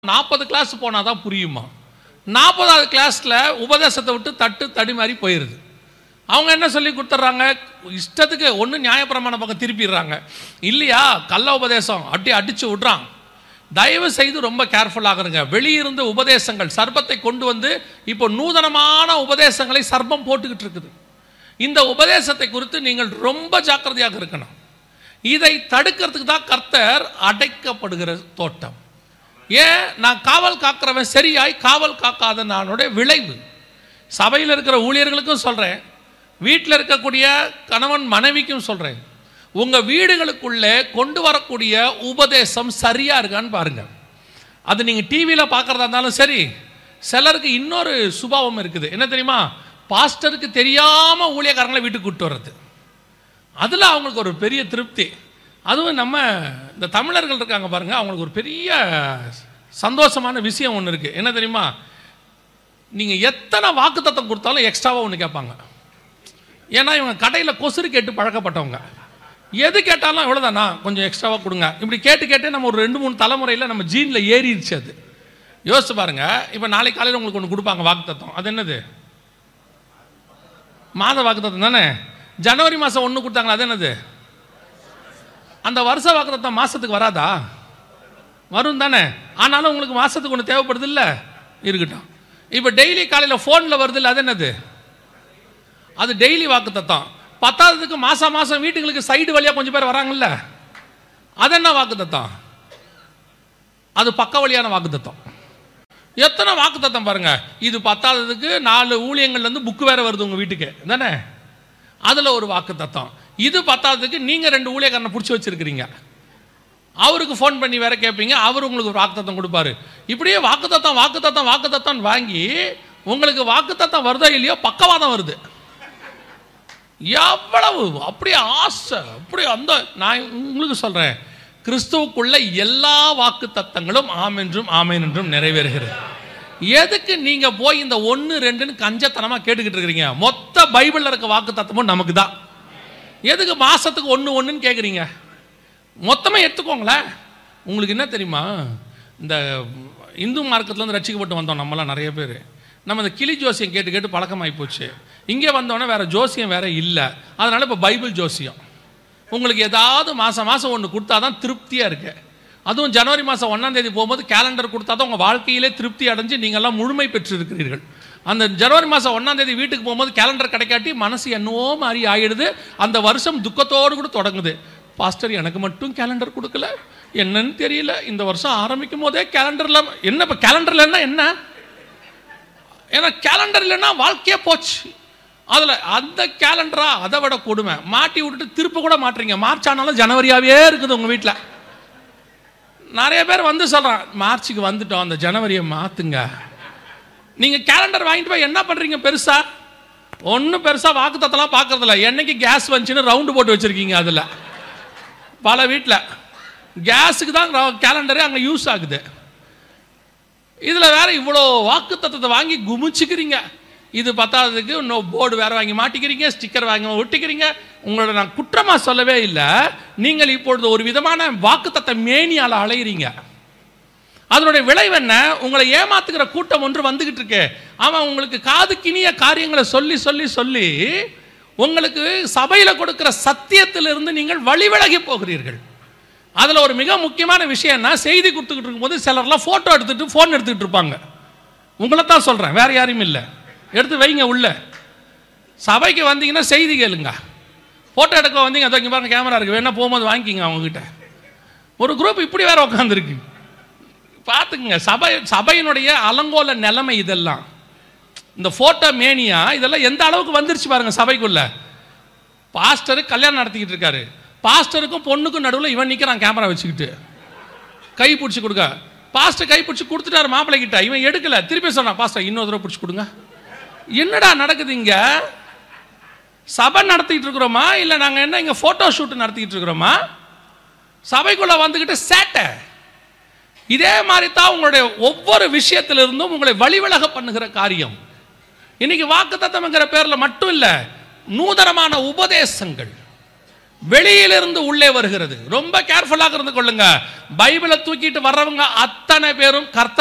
நாற்பது கிளாஸ் போனால் தான் புரியுமா நாற்பதாவது கிளாஸில் உபதேசத்தை விட்டு தட்டு தடி மாதிரி போயிடுது அவங்க என்ன சொல்லி கொடுத்துட்றாங்க இஷ்டத்துக்கு ஒன்று நியாயப்பிரமாண பக்கம் திருப்பிடுறாங்க இல்லையா கள்ள உபதேசம் அடி அடித்து விட்றான் தயவு செய்து ரொம்ப கேர்ஃபுல்லாக இருங்க வெளியிருந்து உபதேசங்கள் சர்ப்பத்தை கொண்டு வந்து இப்போ நூதனமான உபதேசங்களை சர்ப்பம் போட்டுக்கிட்டு இருக்குது இந்த உபதேசத்தை குறித்து நீங்கள் ரொம்ப ஜாக்கிரதையாக இருக்கணும் இதை தடுக்கிறதுக்கு தான் கர்த்தர் அடைக்கப்படுகிற தோட்டம் ஏன் நான் காவல் காக்கிறவன் சரியாய் காவல் காக்காத நானுடைய விளைவு சபையில் இருக்கிற ஊழியர்களுக்கும் சொல்கிறேன் வீட்டில் இருக்கக்கூடிய கணவன் மனைவிக்கும் சொல்கிறேன் உங்கள் வீடுகளுக்குள்ளே கொண்டு வரக்கூடிய உபதேசம் சரியாக இருக்கான்னு பாருங்கள் அது நீங்கள் டிவியில் பார்க்குறதா இருந்தாலும் சரி சிலருக்கு இன்னொரு சுபாவம் இருக்குது என்ன தெரியுமா பாஸ்டருக்கு தெரியாமல் ஊழியக்காரங்களை வீட்டுக்கு கூப்பிட்டு வர்றது அதில் அவங்களுக்கு ஒரு பெரிய திருப்தி அதுவும் நம்ம இந்த தமிழர்கள் இருக்காங்க பாருங்கள் அவங்களுக்கு ஒரு பெரிய சந்தோஷமான விஷயம் ஒன்று இருக்குது என்ன தெரியுமா நீங்கள் எத்தனை வாக்குத்தத்தம் கொடுத்தாலும் எக்ஸ்ட்ராவாக ஒன்று கேட்பாங்க ஏன்னா இவங்க கடையில் கொசுறு கேட்டு பழக்கப்பட்டவங்க எது கேட்டாலும் இவ்வளோதானா கொஞ்சம் எக்ஸ்ட்ராவாக கொடுங்க இப்படி கேட்டு கேட்டு நம்ம ஒரு ரெண்டு மூணு தலைமுறையில் நம்ம ஜீனில் ஏறிடுச்சு அது யோசிச்சு பாருங்க இப்போ நாளைக்கு காலையில் உங்களுக்கு ஒன்று கொடுப்பாங்க வாக்குத்தத்தம் அது என்னது மாத வாக்குத்தத்தம் தானே ஜனவரி மாதம் ஒன்று கொடுத்தாங்களா அது என்னது அந்த வருஷ வாக்குத்தத்தம் மாதத்துக்கு வராதா வரும் தானே ஆனாலும் உங்களுக்கு மாதத்துக்கு ஒன்று தேவைப்படுது இல்லை இருக்கட்டும் இப்போ டெய்லி காலையில் ஃபோனில் வருது இல்லை அது என்னது அது டெய்லி வாக்குத்தத்தம் பத்தாவதுக்கு மாதம் மாதம் வீட்டுங்களுக்கு சைடு வழியாக கொஞ்சம் பேர் வராங்கல்ல அது என்ன வாக்குத்தத்தம் அது பக்க வழியான வாக்குத்தத்தம் எத்தனை வாக்குத்தத்தம் பாருங்க இது பத்தாததுக்கு நாலு ஊழியங்கள்லேருந்து புக்கு வேற வருது உங்கள் வீட்டுக்கு தானே அதில் ஒரு வாக்குத்தத்தம் இது பத்தாததுக்கு நீங்கள் ரெண்டு ஊழியக்காரனை பிடிச்சி வச்சிருக்கிறீங்க அவருக்கு ஃபோன் பண்ணி வேற கேட்பீங்க அவர் உங்களுக்கு ஒரு வாக்குத்தத்தம் கொடுப்பாரு இப்படியே வாக்குத்தத்தம் வாக்குத்தத்தம் வாக்குத்தத்தம் வாங்கி உங்களுக்கு வாக்குத்தத்தம் வருதோ இல்லையோ பக்கவாதம் வருது எவ்வளவு அப்படியே ஆசை அப்படியே அந்த நான் உங்களுக்கு சொல்கிறேன் கிறிஸ்துவுக்குள்ள எல்லா வாக்கு தத்தங்களும் ஆம் என்றும் ஆமேன் என்றும் நிறைவேறுகிறது எதுக்கு நீங்க போய் இந்த ஒன்று ரெண்டுன்னு கஞ்சத்தனமா கேட்டுக்கிட்டு இருக்கிறீங்க மொத்த பைபிளில் இருக்க வாக்கு தத்தமும் நமக்கு தான் எதுக்கு மாசத்துக்கு ஒன்று ஒன்றுன்னு கேட்குறீங்க மொத்தமாக எடுத்துக்கோங்களேன் உங்களுக்கு என்ன தெரியுமா இந்த இந்து மார்க்கத்துலேருந்து ரசிக்கப்பட்டு வந்தோம் நம்மலாம் நிறைய பேர் நம்ம இந்த கிளி ஜோசியம் கேட்டு கேட்டு பழக்கமாகி போச்சு இங்கே வந்தோடனே வேறு ஜோசியம் வேறு இல்லை அதனால் இப்போ பைபிள் ஜோசியம் உங்களுக்கு ஏதாவது மாதம் மாதம் ஒன்று கொடுத்தா தான் திருப்தியாக இருக்கு அதுவும் ஜனவரி மாதம் ஒன்றாம் தேதி போகும்போது கேலண்டர் கொடுத்தா தான் உங்கள் வாழ்க்கையிலே திருப்தி அடைஞ்சு நீங்கள்லாம் முழுமை பெற்றிருக்கிறீர்கள் அந்த ஜனவரி மாதம் ஒன்றாம் தேதி வீட்டுக்கு போகும்போது கேலண்டர் கிடைக்காட்டி மனசு என்னவோ மாதிரி ஆயிடுது அந்த வருஷம் துக்கத்தோடு கூட தொடங்குது பாஸ்டர் எனக்கு மட்டும் கேலண்டர் கொடுக்கல என்னன்னு தெரியல இந்த வருஷம் ஆரம்பிக்கும் போதே கேலண்டரில் என்ன இப்போ கேலண்டர்லன்னா என்ன ஏன்னா கேலண்டர் இல்லைன்னா வாழ்க்கையே போச்சு அதில் அந்த கேலண்டரா அதை விட கொடுமை மாட்டி விட்டுட்டு திருப்ப கூட மாட்டுறீங்க மார்ச் ஆனாலும் ஜனவரியாவே இருக்குது உங்கள் வீட்டில் நிறைய பேர் வந்து சொல்கிறான் மார்ச்சுக்கு வந்துட்டோம் அந்த ஜனவரியை மாற்றுங்க நீங்கள் கேலண்டர் வாங்கிட்டு போய் என்ன பண்ணுறீங்க பெருசா ஒன்றும் பெருசாக வாக்குத்தத்தெல்லாம் பார்க்கறதில்ல என்னைக்கு கேஸ் வந்துச்சுன்னு ரவுண்டு போட்டு வச்சுருக்கீங்க அதில் பல வீட்டில் கேஸுக்கு தான் கேலண்டரே அங்கே யூஸ் ஆகுது இதில் வேற இவ்வளோ வாக்கு தத்துவத்தை வாங்கி குமிச்சுக்கிறீங்க இது பத்தாததுக்கு இன்னும் போர்டு வேற வாங்கி மாட்டிக்கிறீங்க ஸ்டிக்கர் வாங்கி ஒட்டிக்கிறீங்க உங்களோட நான் குற்றமாக சொல்லவே இல்லை நீங்கள் இப்பொழுது ஒரு விதமான வாக்குத்தத்த மேனியால் அலையிறீங்க அதனுடைய விளைவு என்ன உங்களை ஏமாத்துகிற கூட்டம் ஒன்று வந்துகிட்டு இருக்கு அவன் உங்களுக்கு காது கிணிய காரியங்களை சொல்லி சொல்லி சொல்லி உங்களுக்கு சபையில் கொடுக்கிற சத்தியத்திலிருந்து நீங்கள் வழிவிலகி போகிறீர்கள் அதில் ஒரு மிக முக்கியமான விஷயம்னா செய்தி கொடுத்துக்கிட்டு இருக்கும்போது சிலர்லாம் ஃபோட்டோ எடுத்துகிட்டு ஃபோன் எடுத்துக்கிட்டு இருப்பாங்க உங்களை தான் சொல்கிறேன் வேறு யாரையும் இல்லை எடுத்து வைங்க உள்ள சபைக்கு வந்தீங்கன்னா செய்தி கேளுங்க ஃபோட்டோ எடுக்க வந்தீங்க அதோ இங்கே பாருங்க கேமரா இருக்குது வேணா போகும்போது வாங்கிக்கிங்க அவங்ககிட்ட ஒரு குரூப் இப்படி வேற உட்காந்துருக்கு பார்த்துக்குங்க சபை சபையினுடைய அலங்கோல நிலைமை இதெல்லாம் இந்த ஃபோட்டோ மேனியா இதெல்லாம் எந்த அளவுக்கு வந்துருச்சு பாருங்க சபைக்குள்ள பாஸ்டர் கல்யாணம் நடத்திக்கிட்டு இருக்காரு பாஸ்டருக்கும் பொண்ணுக்கும் நடுவில் இவன் நிற்கிறான் கேமரா வச்சுக்கிட்டு கை பிடிச்சி கொடுக்க பாஸ்டர் கை பிடிச்சி கொடுத்துட்டாரு மாப்பிள்ளை கிட்ட இவன் எடுக்கல திருப்பி சொன்னான் பாஸ்டர் இன்னொரு தடவை பிடிச்சி கொடுங்க என்னடா நடக்குது இங்க சபை நடத்திக்கிட்டு இருக்கிறோமா இல்லை நாங்கள் என்ன இங்கே ஃபோட்டோ ஷூட் நடத்திக்கிட்டு இருக்கிறோமா சபைக்குள்ள வந்துக்கிட்டு சேட்டை இதே மாதிரி தான் உங்களுடைய ஒவ்வொரு விஷயத்திலிருந்தும் உங்களை வழிவிலக பண்ணுகிற காரியம் இன்னைக்கு வாக்குத்தத்தம்ங்கிற பேரில் மட்டும் இல்லை நூதனமான உபதேசங்கள் வெளியிலிருந்து உள்ளே வருகிறது ரொம்ப கேர்ஃபுல்லாக இருந்து கொள்ளுங்க பைபிளை தூக்கிட்டு வர்றவங்க அத்தனை பேரும் கர்த்தர்